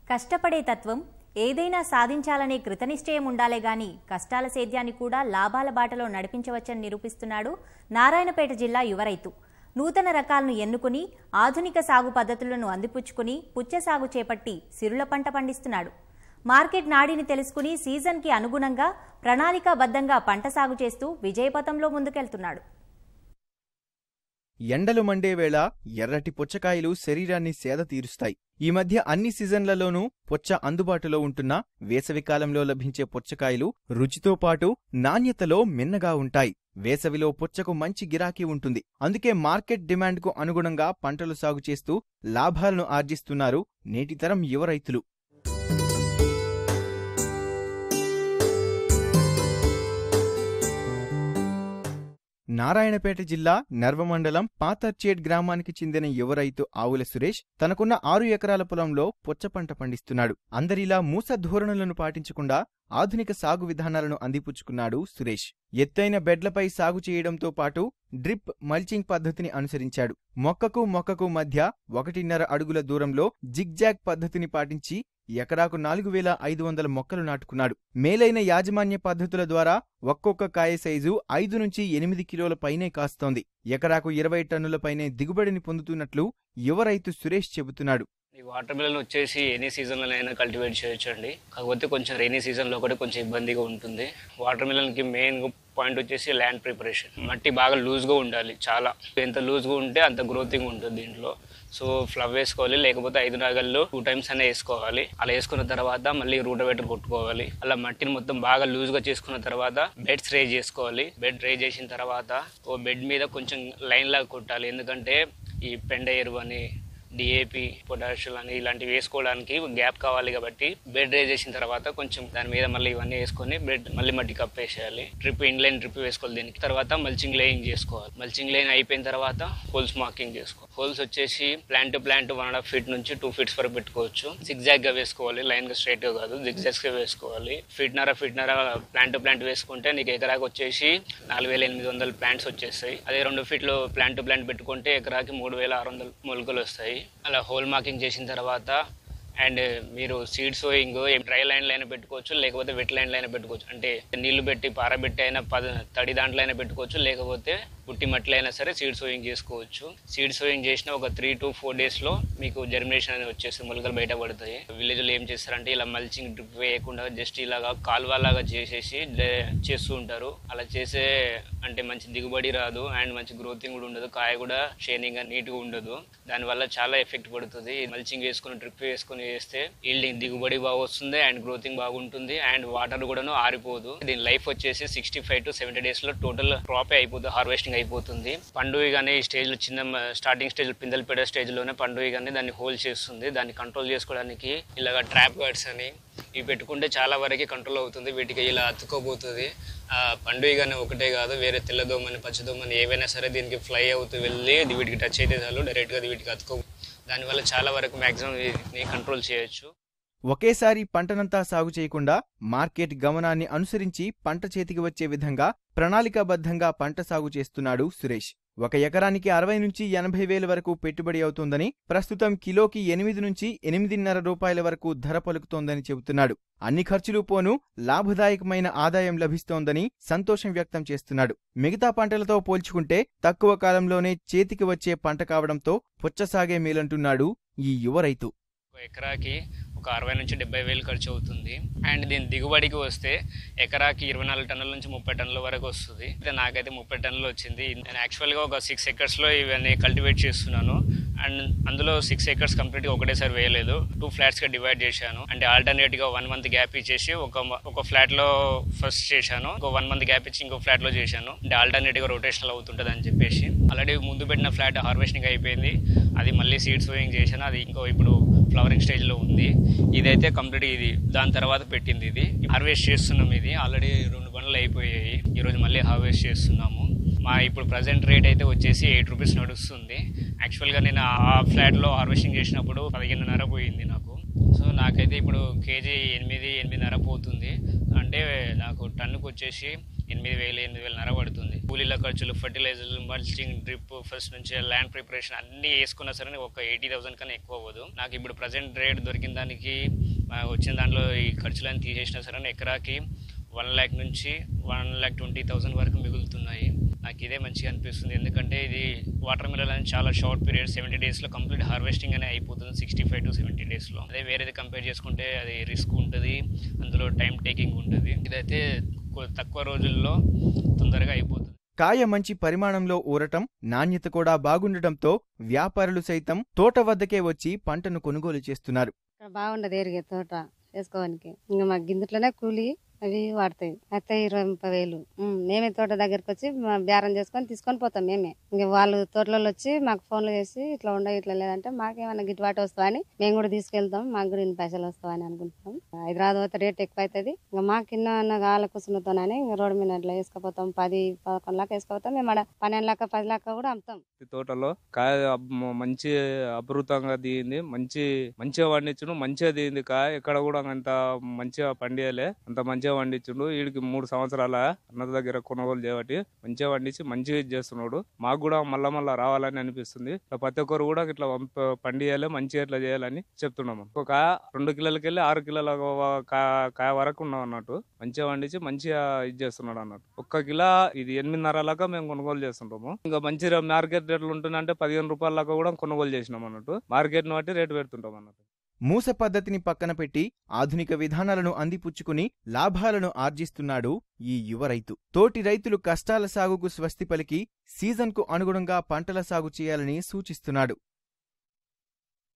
కష్టపడే తత్వం ఏదైనా సాధించాలనే కృతనిశ్చయం ఉండాలే గాని కష్టాల సేద్యాన్ని కూడా లాభాల బాటలో నడిపించవచ్చని నిరూపిస్తున్నాడు నారాయణపేట జిల్లా యువ రైతు నూతన రకాలను ఎన్నుకుని ఆధునిక సాగు పద్ధతులను అందిపుచ్చుకుని పుచ్చ సాగు చేపట్టి సిరుల పంట పండిస్తున్నాడు మార్కెట్ నాడిని తెలుసుకుని సీజన్కి అనుగుణంగా ప్రణాళికాబద్ధంగా పంట సాగు చేస్తూ విజయపథంలో ముందుకెళ్తున్నాడు ఎండలు మండే వేళ ఎర్రటి పుచ్చకాయలు శరీరాన్ని సేద తీరుస్తాయి ఈ మధ్య అన్ని సీజన్లలోనూ పుచ్చ అందుబాటులో ఉంటున్నా వేసవికాలంలో లభించే పుచ్చకాయలు రుచితో పాటు నాణ్యతలో మిన్నగా ఉంటాయి వేసవిలో పుచ్చకు మంచి గిరాకీ ఉంటుంది అందుకే మార్కెట్ డిమాండ్కు అనుగుణంగా పంటలు సాగు చేస్తూ లాభాలను ఆర్జిస్తున్నారు నేటితరం యువ రైతులు నారాయణపేట జిల్లా నర్వమండలం పాతర్చేడ్ గ్రామానికి చెందిన యువ రైతు ఆవుల సురేష్ తనకున్న ఆరు ఎకరాల పొలంలో పుచ్చ పంట పండిస్తున్నాడు అందరిలా మూస ధోరణులను పాటించకుండా ఆధునిక సాగు విధానాలను అందిపుచ్చుకున్నాడు సురేష్ ఎత్తైన బెడ్లపై సాగు చేయడంతో పాటు డ్రిప్ మల్చింగ్ పద్ధతిని అనుసరించాడు మొక్కకు మొక్కకు మధ్య ఒకటిన్నర అడుగుల దూరంలో జిగ్జాగ్ పద్ధతిని పాటించి ఎకరాకు నాలుగు వేల ఐదు వందల మొక్కలు నాటుకున్నాడు మేలైన యాజమాన్య పద్ధతుల ద్వారా ఒక్కొక్క కాయ సైజు ఐదు నుంచి ఎనిమిది కిలోల పైనే కాస్తోంది ఎకరాకు ఇరవై టన్నుల పైనే దిగుబడిని పొందుతున్నట్లు యువ రైతు సురేష్ చెబుతున్నాడు ఈ వాటర్ మిలన్ వచ్చేసి ఎనీ సీజన్లోనైనా కల్టివేట్ చేయొచ్చండి కాకపోతే కొంచెం రైనీ సీజన్లో కూడా కొంచెం ఇబ్బందిగా ఉంటుంది వాటర్ మిలన్కి మెయిన్ పాయింట్ వచ్చేసి ల్యాండ్ ప్రిపరేషన్ మట్టి బాగా లూజ్గా ఉండాలి చాలా ఎంత లూజ్గా ఉంటే అంత గ్రోతింగ్ ఉంటుంది దీంట్లో సో ఫ్లవ్ వేసుకోవాలి లేకపోతే ఐదు నాగల్లో టూ టైమ్స్ అనే వేసుకోవాలి అలా వేసుకున్న తర్వాత మళ్ళీ రూటవేటర్ కొట్టుకోవాలి అలా మట్టిని మొత్తం బాగా లూజ్గా చేసుకున్న తర్వాత బెడ్స్ రేజ్ చేసుకోవాలి బెడ్ రేజ్ చేసిన తర్వాత ఓ బెడ్ మీద కొంచెం లైన్ లాగా కొట్టాలి ఎందుకంటే ఈ పెండ ఎరువు అని డిఏపి పొటాషియం అని ఇలాంటివి వేసుకోవడానికి గ్యాప్ కావాలి కాబట్టి బెడ్ రేజ్ చేసిన తర్వాత కొంచెం దాని మీద మళ్ళీ ఇవన్నీ వేసుకొని బెడ్ మళ్ళీ మట్టి కప్పేసేయాలి డ్రిప్ ఇన్లైన్ డ్రిప్ వేసుకోవాలి దీనికి తర్వాత మల్చింగ్ లేయింగ్ చేసుకోవాలి మల్చింగ్ లేయింగ్ అయిపోయిన తర్వాత హోల్స్ మార్కింగ్ చేసుకోవాలి హోల్స్ వచ్చేసి plant to plant one and half feet నుంచి టూ ఫీట్స్ వరకు పెట్టుకోవచ్చు సిగ్జాగ్ గా వేసుకోవాలి లైన్ గా స్ట్రైట్ గా కాదు జిగ్జాగ్స్ గా వేసుకోవాలి ఫీట్ నర ఫీట్ నర ప్లాంట్ టు ప్లాంట్ వేసుకుంటే నీకు ఎకరాకి వచ్చేసి నాలుగు వేల ఎనిమిది వందల ప్లాంట్స్ వచ్చేస్తాయి అదే రెండు ఫీట్లు ప్లాంట్ టు ప్లాంట్ పెట్టుకుంటే ఎకరాకి మూడు వేల ఆరు వందల మొలకలు వస్తాయి అలా హోల్ మార్కింగ్ చేసిన తర్వాత అండ్ మీరు సీడ్ సోయింగ్ డ్రై లైన్లో అయినా పెట్టుకోవచ్చు లేకపోతే వెట్ లైన్లో అయినా పెట్టుకోవచ్చు అంటే నీళ్లు పెట్టి పారబెట్టి అయినా పద తడి దాంట్లో అయినా పెట్టుకోవచ్చు లేకపోతే పుట్టి మట్టిలో అయినా సరే సీడ్ సోయింగ్ చేసుకోవచ్చు సీడ్ సోయింగ్ చేసిన ఒక త్రీ టు ఫోర్ డేస్లో మీకు జర్మినేషన్ అనేది వచ్చేసి మొలకలు బయట పడతాయి విలేజ్లో ఏం చేస్తారంటే ఇలా మల్చింగ్ డ్రిప్ వేయకుండా జస్ట్ ఇలాగా కాలువలాగా చేసేసి డే- చేస్తూ ఉంటారు అలా చేసే అంటే మంచి దిగుబడి రాదు అండ్ మంచి గ్రోతింగ్ కూడా ఉండదు కాయ కూడా షైనింగ్ నీట్గా ఉండదు దానివల్ల చాలా ఎఫెక్ట్ పడుతుంది మల్చింగ్ వేసుకుని డ్రిప్ వేసుకుని వేస్తే ఈల్డింగ్ దిగుబడి బాగా వస్తుంది అండ్ గ్రోతింగ్ బాగుంటుంది అండ్ వాటర్ కూడాను ఆరిపోదు దీని లైఫ్ వచ్చేసి sixty five to seventy days లో టోటల్ క్రాప్ అయిపోతుంది హార్వెస్టింగ్ అయిపోతుంది పండుగ కానీ ఈ స్టేజ్ లో చిన్న స్టార్టింగ్ స్టేజ్ పిందెలు పెట్టే స్టేజ్ లోనే పండుగ కానీ దాన్ని హోల్డ్ చేస్తుంది దాన్ని కంట్రోల్ చేసుకోవడానికి ఇలాగ ట్రాప్ గార్డ్స్ అని ఇవి పెట్టుకుంటే చాలా వరకు కంట్రోల్ అవుతుంది వీటికి ఇలా అతుక్కోబోతుంది ఆ పండుగనే ఒకటే కాదు వేరే తెల్లదోమని పచ్చదోమని ఏవైనా సరే దీనికి ఫ్లై అవుతూ వెళ్ళి అది వీటికి టచ్ అయితే చాలు డైరెక్ట్గా అది వీటికి అతుక్కో దానివల్ల చాలా వరకు మ్యాక్సిమం వీటిని కంట్రోల్ చేయొచ్చు ఒకేసారి పంటనంతా సాగు చేయకుండా మార్కెట్ గమనాన్ని అనుసరించి పంట చేతికి వచ్చే విధంగా ప్రణాళికాబద్ధంగా పంట సాగు చేస్తున్నాడు సురేష్ ఒక ఎకరానికి అరవై నుంచి ఎనభై వేల వరకు పెట్టుబడి అవుతోందని ప్రస్తుతం కిలోకి ఎనిమిది నుంచి ఎనిమిదిన్నర రూపాయల వరకు ధర పలుకుతోందని చెబుతున్నాడు అన్ని ఖర్చులు పోను లాభదాయకమైన ఆదాయం లభిస్తోందని సంతోషం వ్యక్తం చేస్తున్నాడు మిగతా పంటలతో పోల్చుకుంటే తక్కువ కాలంలోనే చేతికి వచ్చే పంట కావడంతో పుచ్చసాగే మేలంటున్నాడు ఈ యువ రైతు ఒక ఎకరాకి ఒక అరవై నుంచి డెబ్బై వేలు ఖర్చు అవుతుంది అండ్ దీని దిగుబడికి వస్తే ఎకరాకి ఇరవై నాలుగు టన్నుల నుంచి ముప్పై టన్నుల వరకు వస్తుంది అయితే నాకైతే ముప్పై టన్నులు వచ్చింది నేను యాక్చువల్గా ఒక సిక్స్ ఎకర్స్లో ఇవన్నీ కల్టివేట్ చేస్తున్నాను అండ్ అందులో సిక్స్ ఎకర్స్ కంప్లీట్గా ఒకటేసారి వేయలేదు టూ ఫ్లాట్స్గా డివైడ్ చేశాను అంటే ఆల్టర్నేట్గా వన్ మంత్ గ్యాప్ ఇచ్చేసి ఒక మ- ఒక ఫ్లాట్లో ఫస్ట్ చేశాను ఒక వన్ మంత్ గ్యాప్ ఇచ్చి ఇంకో ఫ్లాట్లో చేశాను అంటే ఆల్టర్నేట్గా రొటేషనల్ అవుతుంటుంది అని చెప్పేసి ఆల్రెడీ ముందు పెట్టిన ఫ్లాట్ హార్వెస్టింగ్ అయిపోయింది అది మళ్ళీ సీడ్ సోయింగ్ చేశాను అది ఇంకో ఇప్పుడు ఫ్లవరింగ్ స్టేజ్లో ఉంది ఇదైతే కంప్లీట్ ఇది దాని తర్వాత పెట్టింది ఇది హార్వెస్ట్ చేస్తున్నాం ఇది ఆల్రెడీ రెండు పనులు అయిపోయాయి ఈరోజు మళ్ళీ హార్వెస్ట్ చేస్తున్నాము మా ఇప్పుడు ప్రజెంట్ రేట్ అయితే వచ్చేసి ఎయిట్ రూపీస్ నడుస్తుంది యాక్చువల్గా నేను ఆ ఫ్లాట్లో హార్వెస్టింగ్ చేసినప్పుడు పదిహేనున్నర పోయింది నాకు సో నాకైతే ఇప్పుడు కేజీ ఎనిమిది ఎనిమిదిన్నర పోతుంది అంటే నాకు టన్నుకు వచ్చేసి ఎనిమిది వేలు ఎనిమిది వేలన్నర పడుతుంది కూలీల ఖర్చులు ఫర్టిలైజర్లు మల్చింగ్ డ్రిప్ ఫస్ట్ నుంచి ల్యాండ్ ప్రిపరేషన్ అన్ని వేసుకున్నా సరే ఒక ఎయిటీ థౌసండ్ కన్నా ఎక్కువ అవ్వదు నాకు ఇప్పుడు ప్రజెంట్ రేట్ దొరికిన దానికి ఆ, వచ్చిన దాంట్లో ఈ ఖర్చులన్నీ తీసేసినా సరే ఎకరాకి వన్ ల్యాక్ నుంచి వన్ ల్యాక్ ట్వంటీ థౌసండ్ వరకు మిగులుతున్నాయి నాకు ఇదే మంచిగా అనిపిస్తుంది ఎందుకంటే ఇది వాటర్ మిలన్ అనేది చాలా షార్ట్ పీరియడ్ సెవెంటీ డేస్లో కంప్లీట్ హార్వెస్టింగ్ అనే అయిపోతుంది సిక్స్టీ ఫైవ్ టు సెవెంటీ డేస్లో అదే వేరేది కంపేర్ చేసుకుంటే అది రిస్క్ ఉంటుంది అందులో టైం టేకింగ్ ఉంటుంది ఇదైతే కొ- తక్కువ రోజుల్లో తొందరగా అయిపోతుంది కాయ మంచి పరిమాణంలో ఊరటం నాణ్యత కూడా బాగుండటంతో వ్యాపారులు సైతం తోట వద్దకే వచ్చి పంటను కొనుగోలు చేస్తున్నారు ఇక్కడ బాగుండదు ఏరిగే తోట వేసుకోవడానికి ఇంకా మా గిందుట్లోనే కూలి అవి వాడతాయి అయితే ఇరవై ముప్పై వేలు ఉమ్, మేమే తోట దగ్గరికి వచ్చి మా బేరం చేసుకొని తీసుకొని పోతాం మేమే ఇంక వాళ్ళు తోటలలో వచ్చి మాకు ఫోన్లు చేసి ఇట్లా ఉండే ఇట్లా లేదంటే మాకేమైనా గిట్టుబాటు వస్తావని మేము కూడా తీసుకెళ్తాం మాకు కూడా ఇన్ని పైసలు వస్తావని అనుకుంటాం హైదరాబాద్ పోతే రేట్ ఎక్కువ అవుతుంది ఇంకా మాకు కింద కాళ్ళ కూర్చున్నతోనని ఇంకా రోడ్డు మీద అట్లా వేసుకపోతాం పది పదకొండు లాక్క వేసుకపోతాం మేము ఆడ పన్నెండు లాక్క పది లాక్క కూడా అమ్ముతాం ఈ తోటలో కాయ అబ్- మ- మంచి అభివృతంగా దిగింది మంచి మంచిగా పండించుడు మంచిగా దిగింది కాయ ఎక్కడ కూడా అంత మంచిగా పండియలే అంత మంచిగా పండించుడు వీడికి మూడు సంవత్సరాల అన్నద దగ్గర కొనుగోలు చేయబట్టి మంచిగా పండించి మంచిగా ఇది చేస్తున్నాడు మాకు కూడా మళ్ళా మళ్ళా రావాలని అనిపిస్తుంది ఇట్లా ప్రతి ఒక్కరు కూడా ఇట్లా పంప- పండియాలి మంచిగా ఇట్లా చేయాలని చెప్తున్నాము ఒక కాయ రెండు కిలోలకి వెళ్ళి ఆరు కిలోల కా- కాయ వరకు ఉన్నాం అన్నట్టు మంచిగా పండించి మంచిగా ఇది చేస్తున్నాడు అన్నట్టు ఒక్క కిలో ఇది ఎనిమిదిన్నర లాగా మేము కొనుగోలు చేస్తుంటాము ఇంకా మంచి మార్కెట్ రేట్లు ఉంటుందంటే పదిహేను రూపాయల దాకా కూడా కొనుగోలు చేసినాం అన్నట్టు మార్కెట్ ని బట్టి రేటు పెడుతుంటాం అన్నట్టు మూస పద్ధతిని పక్కన పెట్టి ఆధునిక విధానాలను అందిపుచ్చుకుని లాభాలను ఆర్జిస్తున్నాడు ఈ యువ రైతు తోటి రైతులు కష్టాల సాగుకు స్వస్తి పలికి సీజన్కు అనుగుణంగా పంటల సాగు చేయాలని సూచిస్తున్నాడు